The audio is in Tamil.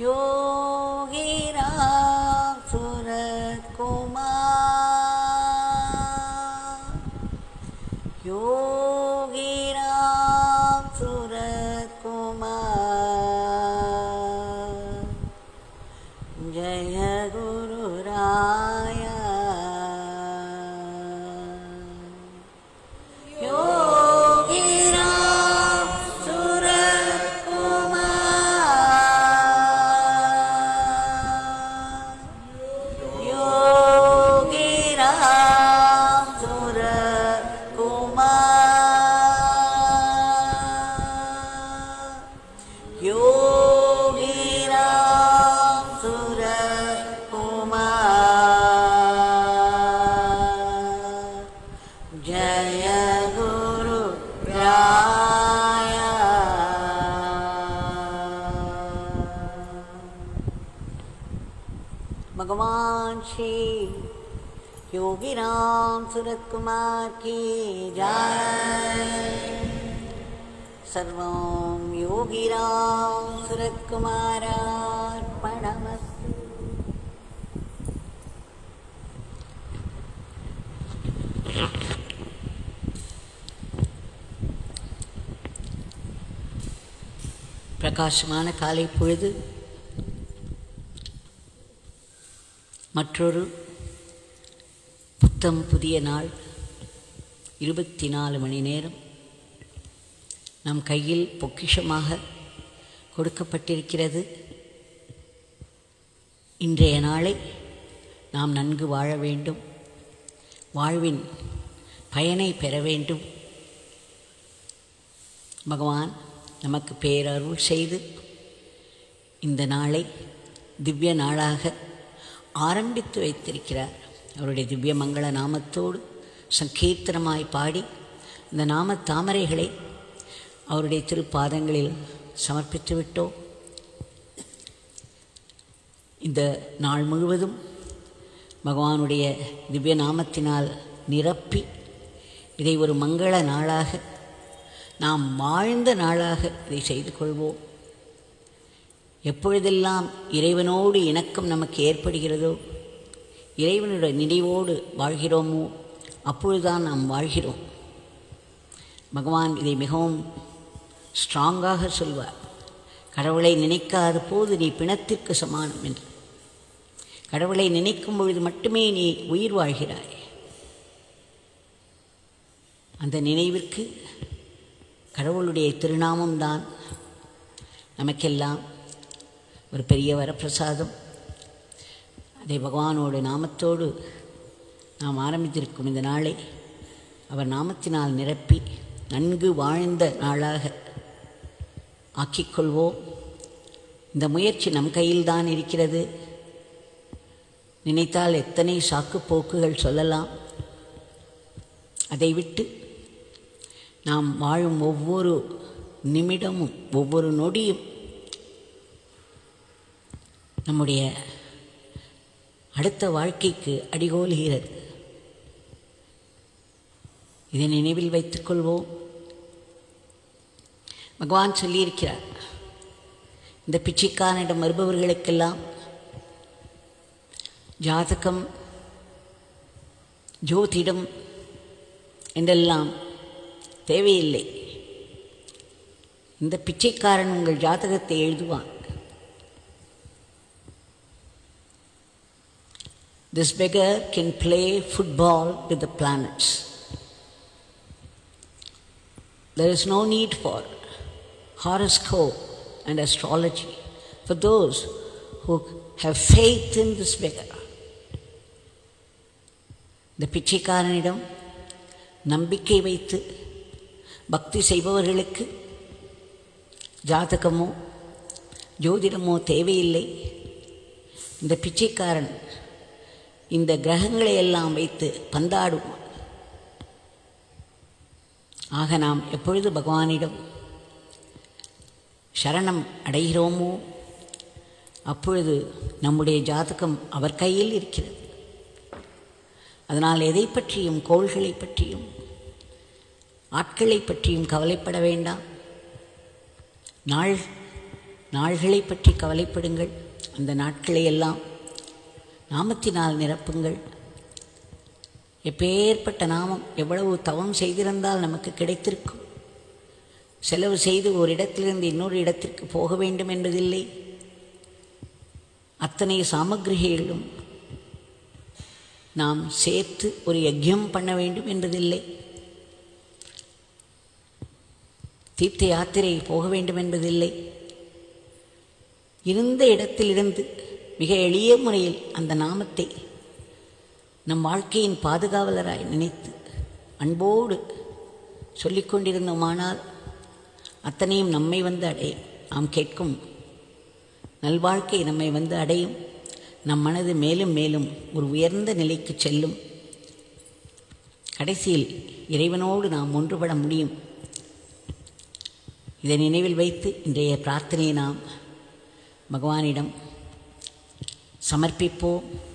योगिराम सूरत कुमार योगिराम सूरत कुमार जय गुरु राया योगिराम सूरत कुमार योगिराम सूरत कुमार योगिराम सूरत कुमार जय गुरु राया भगवान श्री योगीराम सूरत कुमार की जय सर्वं योगीराम सूरत कुमारार्पणमस्तु பிரகாசமான காலை பொழுது மற்றொரு புத்தம் புதிய நாள் இருபத்தி நாலு மணி நேரம் நம் கையில் பொக்கிஷமாக கொடுக்கப்பட்டிருக்கிறது இன்றைய நாளை நாம் நன்கு வாழ வேண்டும் வாழ்வின் பயனை பெற வேண்டும் பகவான் நமக்கு பேரருள் செய்து இந்த நாளை திவ்ய நாளாக ஆரம்பித்து வைத்திருக்கிறார் அவருடைய திவ்ய மங்கள நாமத்தோடு சங்கீர்த்தனமாய் பாடி இந்த நாம தாமரைகளை அவருடைய திருப்பாதங்களில் சமர்ப்பித்து விட்டோம் இந்த நாள் முழுவதும் பகவானுடைய திவ்ய நாமத்தினால் நிரப்பி இதை ஒரு மங்கள நாளாக நாம் வாழ்ந்த நாளாக இதை செய்து கொள்வோம் எப்பொழுதெல்லாம் இறைவனோடு இணக்கம் நமக்கு ஏற்படுகிறதோ இறைவனுடைய நினைவோடு வாழ்கிறோமோ அப்பொழுதுதான் நாம் வாழ்கிறோம் பகவான் இதை மிகவும் ஸ்ட்ராங்காக சொல்வார் கடவுளை நினைக்காத போது நீ பிணத்திற்கு சமானம் என்று கடவுளை நினைக்கும் பொழுது மட்டுமே நீ உயிர் வாழ்கிறாய் அந்த நினைவிற்கு கடவுளுடைய திருநாமம்தான் நமக்கெல்லாம் ஒரு பெரிய வரப்பிரசாதம் அதை பகவானோட நாமத்தோடு நாம் ஆரம்பித்திருக்கும் இந்த நாளை அவர் நாமத்தினால் நிரப்பி நன்கு வாழ்ந்த நாளாக ஆக்கிக்கொள்வோம் இந்த முயற்சி நம் கையில்தான் இருக்கிறது நினைத்தால் எத்தனை சாக்கு போக்குகள் சொல்லலாம் அதை விட்டு நாம் வாழும் ஒவ்வொரு நிமிடமும் ஒவ்வொரு நொடியும் நம்முடைய அடுத்த வாழ்க்கைக்கு அடிகோலுகிறது இதை நினைவில் வைத்துக்கொள்வோம் பகவான் சொல்லியிருக்கிறார் இந்த பிச்சைக்காரனிடம் வருபவர்களுக்கெல்லாம் ஜாதகம் ஜோதிடம் என்றெல்லாம் தேவையில்லை இந்த பிச்சைக்காரன் உங்கள் ஜாதகத்தை எழுதுவான் This beggar can play football with the planets. There is no need for horoscope and astrology for those who have faith in this beggar. இந்த பிச்சைக்காரனிடம் நம்பிக்கை வைத்து பக்தி செய்பவர்களுக்கு ஜாதகமோ ஜோதிடமோ தேவையில்லை இந்த பிச்சைக்காரன் இந்த கிரகங்களை எல்லாம் வைத்து பந்தாடுவான் ஆக நாம் எப்பொழுது பகவானிடம் சரணம் அடைகிறோமோ அப்பொழுது நம்முடைய ஜாதகம் அவர் கையில் இருக்கிறது அதனால் எதை பற்றியும் கோள்களை பற்றியும் ஆட்களை பற்றியும் கவலைப்பட வேண்டாம் நாள் நாள்களை பற்றி கவலைப்படுங்கள் அந்த நாட்களை எல்லாம் நாமத்தினால் நிரப்புங்கள் எப்பேற்பட்ட நாமம் எவ்வளவு தவம் செய்திருந்தால் நமக்கு கிடைத்திருக்கும் செலவு செய்து ஒரு இடத்திலிருந்து இன்னொரு இடத்திற்கு போக வேண்டும் என்பதில்லை அத்தனை சாமகிரிகளும் நாம் சேர்த்து ஒரு யஜ்யம் பண்ண வேண்டும் என்பதில்லை தீர்த்த யாத்திரை போக வேண்டும் என்பதில்லை இருந்த இடத்திலிருந்து மிக எளிய முறையில் அந்த நாமத்தை நம் வாழ்க்கையின் பாதுகாவலராய் நினைத்து அன்போடு சொல்லிக் கொண்டிருந்தோமானால் அத்தனையும் நம்மை வந்து அடையும் நாம் கேட்கும் நல்வாழ்க்கை நம்மை வந்து அடையும் நம் மனது மேலும் மேலும் ஒரு உயர்ந்த நிலைக்கு செல்லும் கடைசியில் இறைவனோடு நாம் ஒன்றுபட முடியும் இதை நினைவில் வைத்து இன்றைய பிரார்த்தனையை நாம் பகவானிடம் சமர்ப்பிப்போம்